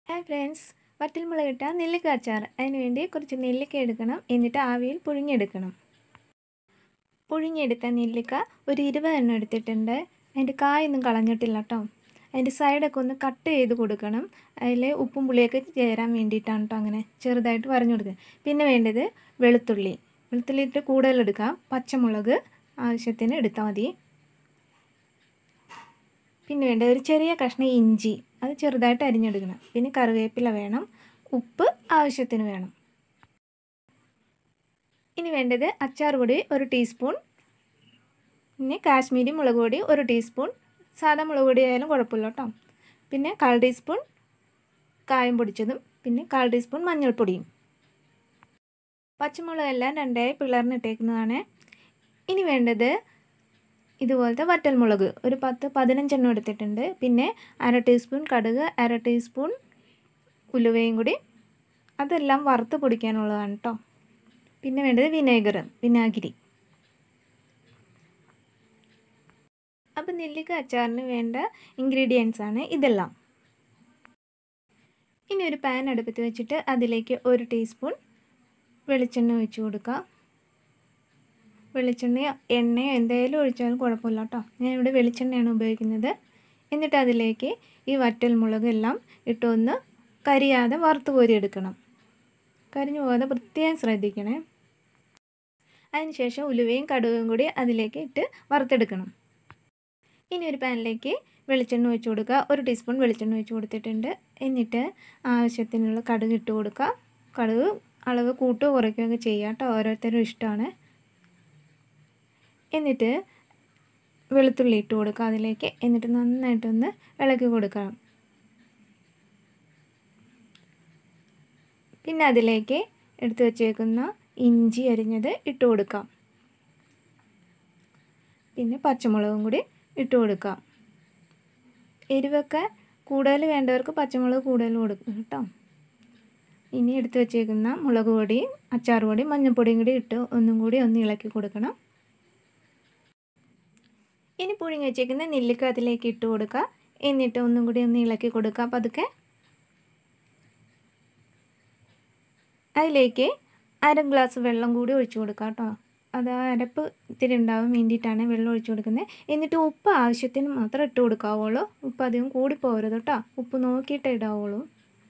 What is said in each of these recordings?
hi friends വറ്റൽമുളക് ഇട്ട നെല്ലിക്ക അച്ചാർ അതിന് വേണ്ടി കുറച്ച് നെല്ലിക്ക എടുക്കണം എന്നിട്ട് ആവിയിൽ പുഴുങ്ങിയെടുക്കണം പുഴുങ്ങിയെടുത്ത നെല്ലിക്ക ഒരു ഇരുപതെണ്ണം എടുത്തിട്ടുണ്ട് അതിൻ്റെ കായൊന്നും കളഞ്ഞിട്ടില്ല കേട്ടോ അതിൻ്റെ സൈഡൊക്കെ ഒന്ന് കട്ട് ചെയ്ത് കൊടുക്കണം അതിൽ ഉപ്പും പുളിയൊക്കെ ചേരാൻ വേണ്ടിയിട്ടാണ് കേട്ടോ അങ്ങനെ ചെറുതായിട്ട് വരഞ്ഞു കൊടുക്കുക പിന്നെ വേണ്ടത് വെളുത്തുള്ളി വെളുത്തുള്ളി ഇട്ട് കൂടുതൽ എടുക്കാം പച്ചമുളക് ആവശ്യത്തിന് എടുത്താൽ മതി പിന്നെ വേണ്ടത് ഒരു ചെറിയ കഷ്ണം ഇഞ്ചി അത് ചെറുതായിട്ട് അരിഞ്ഞെടുക്കണം പിന്നെ കറിവേപ്പില വേണം ഉപ്പ് ആവശ്യത്തിന് വേണം ഇനി വേണ്ടത് അച്ചാർ പൊടി ഒരു ടീസ്പൂൺ പിന്നെ കാശ്മീരി മുളക് പൊടി ഒരു ടീസ്പൂൺ സാധാ മുളക് പൊടി ആയാലും കുഴപ്പമില്ല കേട്ടോ പിന്നെ കാൽ ടീസ്പൂൺ കായം പൊടിച്ചതും പിന്നെ കാൽ ടീസ്പൂൺ മഞ്ഞൾപ്പൊടിയും പച്ചമുളകെല്ലാം രണ്ടായി പിളർന്നിട്ടേക്കുന്നതാണ് ഇനി വേണ്ടത് ഇതുപോലത്തെ വറ്റൽമുളക് ഒരു പത്ത് പതിനഞ്ചെണ്ണം എടുത്തിട്ടുണ്ട് പിന്നെ അര ടീസ്പൂൺ കടുക് അര ടീസ്പൂൺ ഉലുവയും കൂടി അതെല്ലാം വറുത്ത് പൊടിക്കാനുള്ളതാണ് കേട്ടോ പിന്നെ വേണ്ടത് വിനേഗർ വിനാഗിരി അപ്പം നെല്ലിക്ക അച്ചാറിന് വേണ്ട ഇൻഗ്രീഡിയൻസ് ആണ് ഇതെല്ലാം ഇനി ഒരു പാൻ അടുപ്പത്ത് വെച്ചിട്ട് അതിലേക്ക് ഒരു ടീസ്പൂൺ വെളിച്ചെണ്ണ ഒഴിച്ച് കൊടുക്കുക വെളിച്ചെണ്ണയോ എണ്ണയോ എന്തായാലും ഒഴിച്ചാലും കുഴപ്പമില്ല കേട്ടോ ഞാൻ ഇവിടെ വെളിച്ചെണ്ണയാണ് ഉപയോഗിക്കുന്നത് എന്നിട്ട് അതിലേക്ക് ഈ വറ്റൽ മുളകെല്ലാം ഇട്ടൊന്ന് കരിയാതെ വറുത്ത് കോരിയെടുക്കണം കരിഞ്ഞു പോകാതെ പ്രത്യേകം ശ്രദ്ധിക്കണേ അതിനുശേഷം ഉലുവയും കടുകും കൂടി അതിലേക്ക് ഇട്ട് വറുത്തെടുക്കണം ഇനി ഒരു പാനിലേക്ക് വെളിച്ചെണ്ണ ഒഴിച്ച് കൊടുക്കുക ഒരു ടീസ്പൂൺ വെളിച്ചെണ്ണ ഒഴിച്ച് കൊടുത്തിട്ടുണ്ട് എന്നിട്ട് ആവശ്യത്തിനുള്ള കടുക് ഇട്ട് കൊടുക്കുക കടുക് അളവ് കൂട്ടുകയോ കുറയ്ക്കുകയൊക്കെ ചെയ്യാം കേട്ടോ ഓരോരുത്തരും ഇഷ്ടമാണ് എന്നിട്ട് വെളുത്തുള്ളി ഇട്ട് കൊടുക്കുക അതിലേക്ക് എന്നിട്ട് നന്നായിട്ടൊന്ന് ഇളക്കി കൊടുക്കണം പിന്നെ അതിലേക്ക് എടുത്തു വച്ചേക്കുന്ന ഇഞ്ചി അരിഞ്ഞത് ഇട്ട് കൊടുക്കാം പിന്നെ പച്ചമുളകും കൂടി ഇട്ട് കൊടുക്കാം എരിവൊക്കെ കൂടുതൽ വേണ്ടവർക്ക് പച്ചമുളക് കൂടുതൽ കൊടുക്കും കേട്ടോ ഇനി എടുത്തു വച്ചേക്കുന്ന മുളക് പൊടി അച്ചാർ പൊടി മഞ്ഞൾപ്പൊടിയും കൂടി ഇട്ട് ഒന്നും കൂടി ഒന്ന് ഇളക്കി കൊടുക്കണം ഇനി പുഴുങ്ങി വെച്ചേക്കുന്ന നെല്ലിക്ക അതിലേക്ക് ഇട്ട് കൊടുക്കുക എന്നിട്ട് ഒന്നും കൂടി ഒന്ന് ഇളക്കി കൊടുക്കുക പതുക്കെ അതിലേക്ക് അര ഗ്ലാസ് വെള്ളം കൂടി ഒഴിച്ചു കൊടുക്കുക കേട്ടോ അത് ആ അരപ്പ് ഇത്തിരി ഉണ്ടാവാൻ വേണ്ടിയിട്ടാണ് വെള്ളം ഒഴിച്ചു കൊടുക്കുന്നത് എന്നിട്ട് ഉപ്പ് ആവശ്യത്തിന് മാത്രം ഇട്ട് കൊടുക്കാവുള്ളൂ ഉപ്പ് അധികം കൂടിപ്പോകരുത് കേട്ടോ ഉപ്പ് നോക്കിയിട്ടേ ഇടാവുള്ളൂ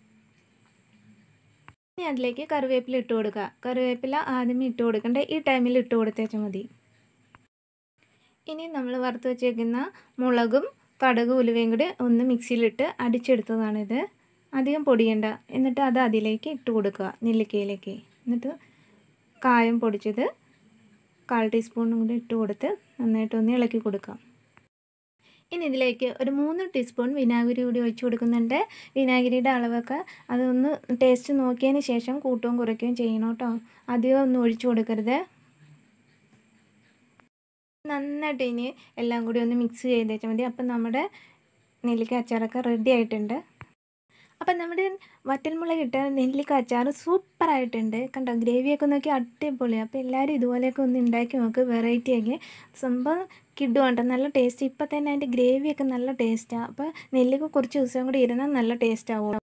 ഇനി അതിലേക്ക് കറിവേപ്പില ഇട്ട് കൊടുക്കുക കറിവേപ്പില ആദ്യമേ ഇട്ട് കൊടുക്കണ്ടേ ഈ ടൈമിൽ ഇട്ട് കൊടുത്തേച്ചാൽ മതി ഇനി നമ്മൾ വറുത്ത് വെച്ചേക്കുന്ന മുളകും കടുക് ഉലുവയും കൂടി ഒന്ന് മിക്സിയിലിട്ട് അടിച്ചെടുത്തതാണിത് അധികം പൊടിയണ്ട എന്നിട്ട് അത് അതിലേക്ക് ഇട്ട് കൊടുക്കുക നെല്ലിക്കയിലേക്ക് എന്നിട്ട് കായം പൊടിച്ചത് കാൽ ടീസ്പൂണും കൂടി ഇട്ട് കൊടുത്ത് നന്നായിട്ടൊന്ന് ഇളക്കി കൊടുക്കാം ഇനി ഇതിലേക്ക് ഒരു മൂന്ന് ടീസ്പൂൺ വിനാഗിരി കൂടി ഒഴിച്ച് കൊടുക്കുന്നുണ്ട് വിനാഗിരിയുടെ അളവൊക്കെ അതൊന്ന് ടേസ്റ്റ് നോക്കിയതിന് ശേഷം കൂട്ടുകയും കുറയ്ക്കുകയും ചെയ്യണം കേട്ടോ അധികം ഒന്നും ഒഴിച്ചു കൊടുക്കരുത് നന്നായിട്ട് ഇനി എല്ലാം കൂടി ഒന്ന് മിക്സ് ചെയ്തേച്ചാൽ മതി അപ്പം നമ്മുടെ നെല്ലിക്ക അച്ചാറൊക്കെ റെഡി ആയിട്ടുണ്ട് അപ്പം നമ്മുടെ വറ്റൽമുളക് ഇട്ട നെല്ലിക്ക അച്ചാർ സൂപ്പറായിട്ടുണ്ട് കണ്ടോ ഗ്രേവിയൊക്കെ നോക്കി അടിപൊളിയാണ് അപ്പോൾ എല്ലാവരും ഇതുപോലെയൊക്കെ ഒന്ന് ഉണ്ടാക്കി നോക്ക് വെറൈറ്റി ആക്കി സംഭവം കിഡുവാണ് നല്ല ടേസ്റ്റ് ഇപ്പം തന്നെ അതിൻ്റെ ഗ്രേവിയൊക്കെ നല്ല ടേസ്റ്റാണ് അപ്പോൾ നെല്ലിക്ക കുറച്ച് ദിവസം കൂടി ഇരുന്നാൽ നല്ല ടേസ്റ്റ് ആവും